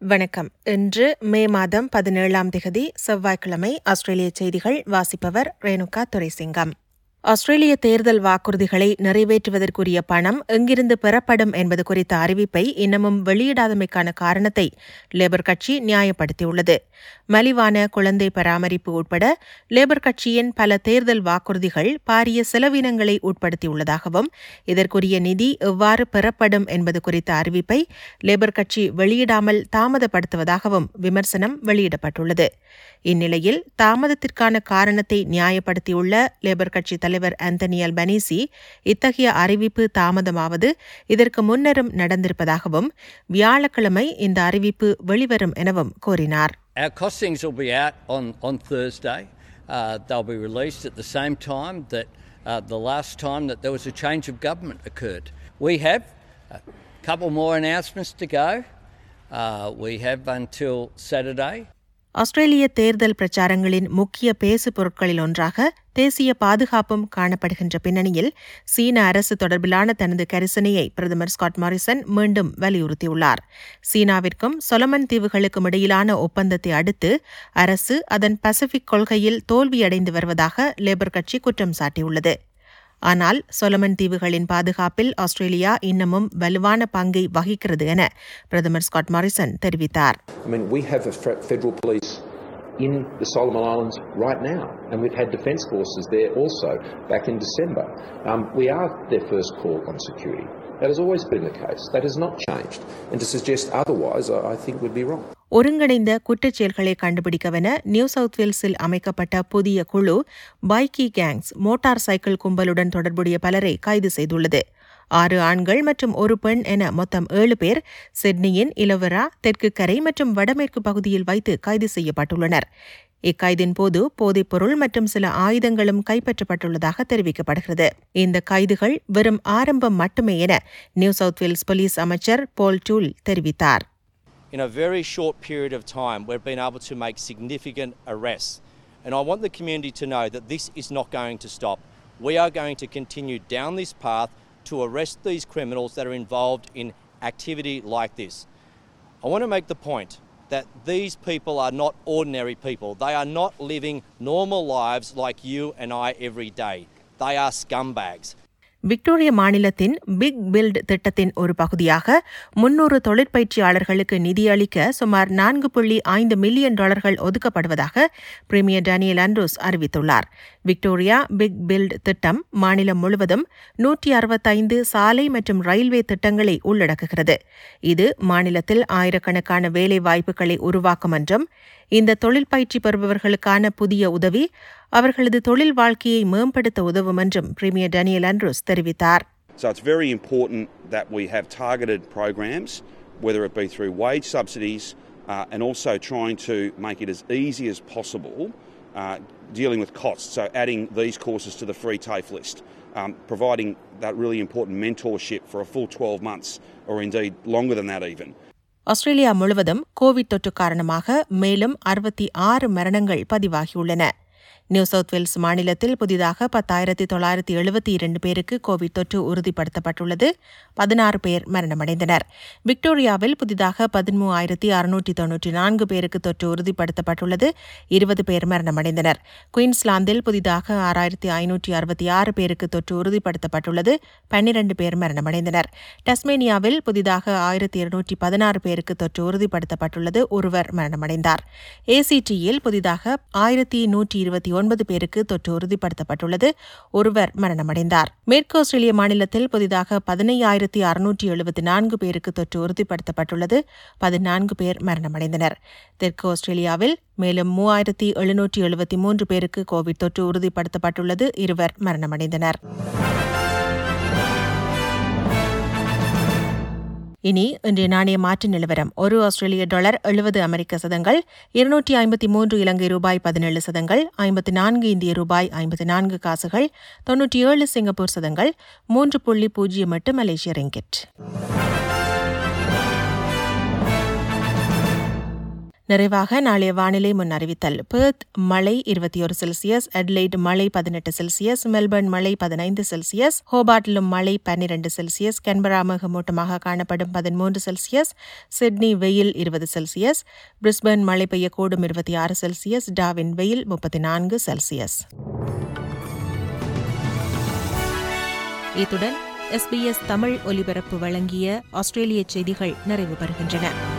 வணக்கம் இன்று மே மாதம் பதினேழாம் திகதி செவ்வாய்க்கிழமை ஆஸ்திரேலிய செய்திகள் வாசிப்பவர் ரேணுகா துரைசிங்கம் ஆஸ்திரேலிய தேர்தல் வாக்குறுதிகளை நிறைவேற்றுவதற்குரிய பணம் எங்கிருந்து பெறப்படும் என்பது குறித்த அறிவிப்பை இன்னமும் வெளியிடாதமைக்கான காரணத்தை லேபர் கட்சி நியாயப்படுத்தியுள்ளது மலிவான குழந்தை பராமரிப்பு உட்பட லேபர் கட்சியின் பல தேர்தல் வாக்குறுதிகள் பாரிய செலவினங்களை உட்படுத்தியுள்ளதாகவும் இதற்குரிய நிதி எவ்வாறு பெறப்படும் என்பது குறித்த அறிவிப்பை லேபர் கட்சி வெளியிடாமல் தாமதப்படுத்துவதாகவும் விமர்சனம் வெளியிடப்பட்டுள்ளது இந்நிலையில் தாமதத்திற்கான காரணத்தை நியாயப்படுத்தியுள்ள லேபர் கட்சி தலைவர் ஆந்தனி அல்பனீசி இத்தகைய அறிவிப்பு தாமதமாவது இதற்கு முன்னரும் நடந்திருப்பதாகவும் வியாழக்கிழமை இந்த அறிவிப்பு வெளிவரும் எனவும் கூறினார் Our costings will be out on, on Thursday. Uh, they'll be released at the same time that uh, the last time that there was a change of government occurred. We have a couple more announcements to go. Uh, we have until Saturday. ஆஸ்திரேலிய தேர்தல் பிரச்சாரங்களின் முக்கிய பேசு பொருட்களில் ஒன்றாக தேசிய பாதுகாப்பும் காணப்படுகின்ற பின்னணியில் சீன அரசு தொடர்பிலான தனது கரிசனையை பிரதமர் ஸ்காட் மாரிசன் மீண்டும் வலியுறுத்தியுள்ளார் சீனாவிற்கும் சொலமன் தீவுகளுக்கும் இடையிலான ஒப்பந்தத்தை அடுத்து அரசு அதன் பசிபிக் கொள்கையில் தோல்வியடைந்து வருவதாக லேபர் கட்சி குற்றம் சாட்டியுள்ளது ஆனால் சொலமன் தீவுகளின் பாதுகாப்பில் ஆஸ்திரேலியா இன்னமும் வலுவான பங்கை வகிக்கிறது என பிரதமர் ஸ்காட் மாரிசன் தெரிவித்தார் I mean, we have a fe- federal police in the Solomon Islands right now, and we've had defence forces there also back in December. Um, we are their first call on security. That has always been the case. That has not changed. And to suggest otherwise, I I think would be wrong. ஒருங்கிணைந்த குற்றச் செயல்களை கண்டுபிடிக்கவென new south வேல்ஸில் அமைக்கப்பட்ட புதிய குழு bikie gangs motor cycle கும்பலுடன் தொடர்புடைய பலரை கைது செய்துள்ளது ஆறு ஆண்கள் மற்றும் ஒரு பெண் என மொத்தம் ஏழு பேர் சிட்னியின் இலவரா தெற்கு கரை மற்றும் வடமேற்கு பகுதியில் வைத்து கைது செய்யப்பட்டுள்ளனர் இக்கைதின் போது போதைப்பொருள் மற்றும் சில ஆயுதங்களும் கைப்பற்றப்பட்டுள்ளதாக தெரிவிக்கப்படுகிறது இந்த கைதுகள் வெறும் ஆரம்பம் மட்டுமே என நியூ சவுத் வேல்ஸ் போலீஸ் அமைச்சர் போல் டூல் தெரிவித்தார் in a very short period of time, we've been able to make significant arrests. And I want the community to know that this is not going to stop. We are going to continue down this path to arrest these criminals that are involved in activity like this. I want to make the point that these people are not ordinary people. They are not living normal lives like you and I every day. They are scumbags. விக்டோரிய மாநிலத்தின் big build திட்டத்தின் ஒரு பகுதியாக முன்னூறு தொழிற்பயிற்சியாளர்களுக்கு நிதியளிக்க சுமார் நான்கு புள்ளி ஐந்து மில்லியன் டாலர்கள் ஒதுக்கப்படுவதாக பிரீமியர் டேனியல் ஆண்ட்ரூஸ் அறிவித்துள்ளார் விக்டோரியா பிக் பில்ட் திட்டம் மாநிலம் முழுவதும் நூற்றி அறுபத்தைந்து சாலை மற்றும் ரயில்வே திட்டங்களை உள்ளடக்குகிறது இது மாநிலத்தில் ஆயிரக்கணக்கான வேலை வாய்ப்புகளை உருவாக்கும் என்றும் இந்த தொழில் பயிற்சி பெறுபவர்களுக்கான புதிய உதவி அவர்களது தொழில் வாழ்க்கையை மேம்படுத்த உதவும் என்றும் பிரீமியர் டேனியல் ஆண்ட்ரூஸ் தெரிவித்தார் So it's very important that we have targeted programs, whether it be through wage subsidies uh, and also trying to make it as easy as possible uh, dealing with costs. So adding these courses to the free TAFE list, um, providing that really important mentorship for a full 12 months or indeed longer than that even. Australia முழுவதும் Covid தொற்று காரணமாக மேலும் அறுபத்தி ஆறு மரணங்கள் பதிவாகியுள்ளன new south Wales மாநிலத்தில் புதிதாக பத்தாயிரத்தி தொள்ளாயிரத்தி எழுபத்தி இரண்டு பேருக்கு கோவிட் தொற்று உறுதிப்படுத்தப்பட்டுள்ளது பதினாறு பேர் மரணமடைந்தனர் விக்டோரியாவில் புதிதாக பதிமூவாயிரத்தி அறுநூற்றி தொன்னூற்றி நான்கு பேருக்கு தொற்று உறுதிப்படுத்தப்பட்டுள்ளது இருபது பேர் மரணமடைந்தனர் குயின்ஸ்லாந்தில் புதிதாக ஆறாயிரத்தி ஐநூற்றி அறுபத்தி ஆறு பேருக்கு தொற்று உறுதிப்படுத்தப்பட்டுள்ளது பன்னிரண்டு பேர் மரணமடைந்தனர் டஸ்மேனியாவில் புதிதாக ஆயிரத்தி இருநூற்றி பதினாறு பேருக்கு தொற்று உறுதிப்படுத்தப்பட்டுள்ளது ஒருவர் மரணமடைந்தார் ஏசிடியில் புதிதாக ஆயிரத்தி நூற்றி இருபத்தி ஒன்பது பேருக்கு தொற்று உறுதிப்படுத்தப்பட்டுள்ளது ஒருவர் மரணமடைந்தார் மேற்கு ஆஸ்திரேலிய மாநிலத்தில் புதிதாக பதினையாயிரத்தி அறுநூற்றி எழுபத்தி நான்கு பேருக்கு தொற்று உறுதிப்படுத்தப்பட்டுள்ளது பதினான்கு பேர் மரணமடைந்தனர் தெற்கு ஆஸ்திரேலியாவில் மேலும் மூவாயிரத்தி எழுநூற்றி எழுபத்தி மூன்று பேருக்கு கோவிட் தொற்று உறுதிப்படுத்தப்பட்டுள்ளது இருவர் மரணமடைந்தனர் இனி இன்றைய நாணய மாற்று நிலவரம் ஒரு ஆஸ்திரேலிய டாலர் எழுபது அமெரிக்க சதங்கள் இருநூற்றி ஐம்பத்தி மூன்று இலங்கை ரூபாய் பதினேழு சதங்கள் ஐம்பத்தி நான்கு இந்திய ரூபாய் ஐம்பத்தி நான்கு காசுகள் தொன்னூற்றி ஏழு சிங்கப்பூர் சதங்கள் மூன்று புள்ளி பூஜ்ஜியம் எட்டு மலேசிய ரிங்கெட் நிறைவாக நாளைய வானிலை முன் அறிவித்தல் பெர்த் மழை இருபத்தி ஒரு செல்சியஸ் அட்லைட் மழை பதினெட்டு செல்சியஸ் மெல்பர்ன் மழை பதினைந்து செல்சியஸ் ஹோபாட்டிலும் மழை பன்னிரண்டு செல்சியஸ் கன்பரா மேகமூட்டமாக காணப்படும் பதிமூன்று செல்சியஸ் சிட்னி வெயில் இருபது செல்சியஸ் பிரிஸ்பர்ன் மழை பெய்யக்கூடும் இருபத்தி ஆறு செல்சியஸ் டாவின் வெயில் முப்பத்தி நான்கு செல்சியஸ் இத்துடன் எஸ்பிஎஸ் தமிழ் ஒலிபரப்பு வழங்கிய ஆஸ்திரேலிய செய்திகள் நிறைவு பெறுகின்றன